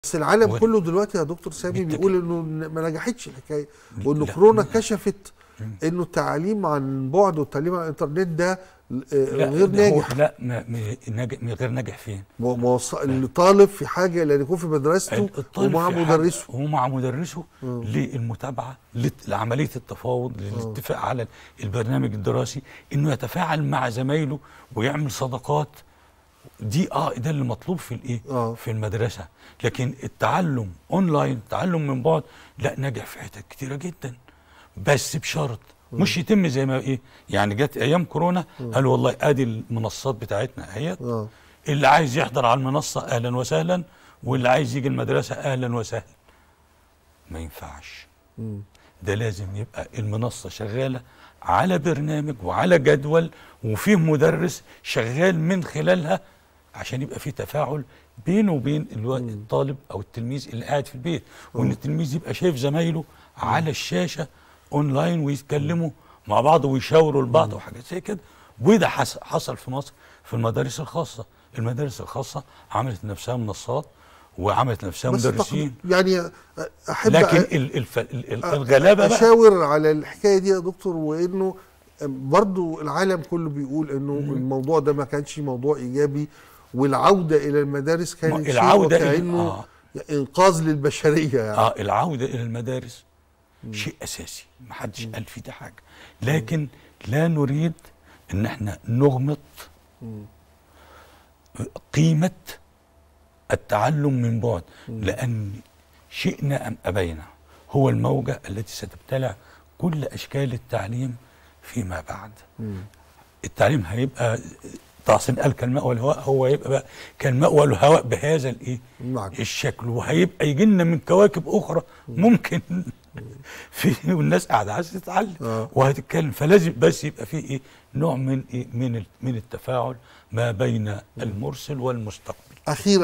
بس العالم و- كله دلوقتي يا دكتور سامي بالتأكيد. بيقول انه ما نجحتش الحكايه وانه لا، كورونا لا. كشفت انه التعليم عن بعد والتعليم عن الانترنت ده آه، لا غير ده هو- ناجح لا ما ما- ناجح غير ناجح فين؟ مو- موص- الطالب في حاجه الى ان يكون في مدرسته الطالب ومع في حاجة- مدرسه ومع مدرسه للمتابعه لت- لعمليه التفاوض للاتفاق على البرنامج الدراسي انه يتفاعل مع زمايله ويعمل صداقات دي اه ده اللي مطلوب في الايه آه. في المدرسه لكن التعلم اونلاين التعلم من بعد لا نجح في حتت كتيره جدا بس بشرط مش يتم زي ما ايه يعني جت ايام كورونا قالوا والله ادي المنصات بتاعتنا اهيت اه اللي عايز يحضر على المنصة أهلا وسهلا واللي عايز يجي المدرسة أهلا وسهلا ما ينفعش ده لازم يبقى المنصة شغالة على برنامج وعلى جدول وفيه مدرس شغال من خلالها عشان يبقى فيه تفاعل بينه وبين الو- الطالب أو التلميذ اللي قاعد في البيت وإن التلميذ يبقى شايف زمايله على الشاشة أونلاين ويتكلموا مع بعض ويشاوروا لبعض وحاجات زي كده وده حص- حصل في مصر في المدارس الخاصة المدارس الخاصة عملت نفسها منصات وعملت نفسها بس مدرسين تق- يعني احب لكن أ- ال الف ال ال الغلابة بقى اشاور على الحكايه دي يا دكتور وانه برضو العالم كله بيقول انه الموضوع ده ما كانش موضوع ايجابي والعوده الى المدارس كانت شيء العودة إلى- وكانه آه. انقاذ للبشريه يعني اه العودة إلى المدارس شيء أساسي ما حدش قال فيه ده حاجة لكن لا نريد إن احنا نغمط قيمة التعلم من بعد لأن شئنا أم أبينا هو الموجة التي ستبتلع كل أشكال التعليم فيما بعد التعليم هيبقى تحسين قال كالماء والهواء هو يبقى بقى كالماء والهواء بهذا الايه نعم. الشكل وهيبقى يجي لنا من كواكب اخرى ممكن في والناس قاعده عايزه تتعلم آه. وهتتكلم فلازم بس يبقى في ايه نوع من إيه من ال- من التفاعل ما بين المرسل والمستقبل اخيرا